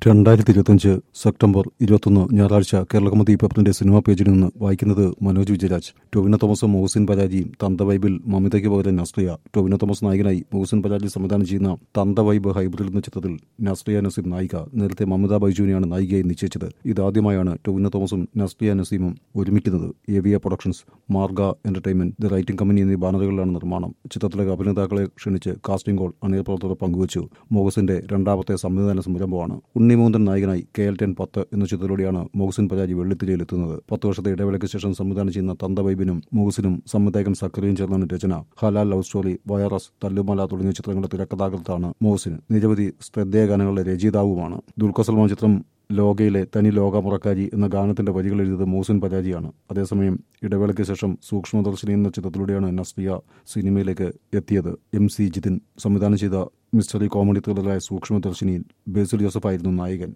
രണ്ടായിരത്തി ഇരുപത്തിയഞ്ച് സെപ്റ്റംബർ ഇരുപത്തൊന്ന് ഞായറാഴ്ച കേരളകമതി പേപ്പറിന്റെ സിനിമാ പേജിൽ നിന്ന് വായിക്കുന്നത് മനോജ് വിജയരാജ് ടൊവിനോ തോമസും മോഹസിൻ പരാജിയും തന്ത വൈബിൽ മമിതയ്ക്ക് പകരം നസ്രിയ ടൊവിനോ തോമസ് നായകനായി മോഹസിൻ പരാജി സംവിധാനം ചെയ്യുന്ന തന്ത വൈബ് ഹൈബ്രിഡ് എന്ന ചിത്രത്തിൽ നസ്രിയ നസീം നായിക നേരത്തെ മമിത ബൈജുവിനെയാണ് നായികയായി നിശ്ചയിച്ചത് ഇതാദ്യമായാണ് ടൊവിനോ തോമസും നസ്രിയ നസീമും ഒരുമിക്കുന്നത് Eviya productions Marga entertainment the writing company എന്നീ ബാനറുകളിലാണ് നിർമ്മാണം ചിത്രത്തിലെ അഭിനേതാക്കളെ ക്ഷണിച്ച് കാസ്റ്റിംഗ് കോൾ അണിയർ പ്രവർത്തകർ പങ്കുവച്ചു മോഹസിന്റെ രണ്ടാമത്തെ സംവിധാന സംരംഭമാണ് ഉണ്ണിമൂന്തൻ നായകനായി കെ എൽ ടെൻ പത്ത് എന്ന ചിത്രത്തിലൂടെയാണ് മോഹസിൻ പരാജി വെള്ളിത്തിരയിലെത്തുന്നത് പത്ത് വർഷത്തെ ഇടവേളയ്ക്ക് ശേഷം സംവിധാനം ചെയ്യുന്ന തന്തവൈബിനും മോഹസിനും സംവിധായകൻ സക്കറിയും ചേർന്നാണ് രചന ഹലാൽ ലവ് സ്റ്റോറി വൈറസ് തല്ലുമല തുടങ്ങിയ ചിത്രങ്ങളുടെ തിരക്കഥാകൃത്താണ് മോഹസിൻ നിരവധി ശ്രദ്ധേയ ഗാനങ്ങളുടെ രചയിതാവുമാണ് ദുൽഖർ സൽമാൻ ചിത്രം ലോകയിലെ തനി ലോകമുറക്കാരി എന്ന ഗാനത്തിന്റെ വരികൾ എഴുതിയത് മോഹസിൻ പരാജിയാണ് അതേസമയം ഇടവേളയ്ക്ക് ശേഷം സൂക്ഷ്മദർശിനി എന്ന ചിത്രത്തിലൂടെയാണ് നസ്രിയ സിനിമയിലേക്ക് എത്തിയത് എം സി ജിതിൻ സംവിധാനം ചെയ്ത മിസ്റ്ററി കോമഡി ത്രില്ലറായ സൂക്ഷ്മദർശിനിയിൽ ബേസിൽ ജോസഫ് ആയിരുന്നു നായകൻ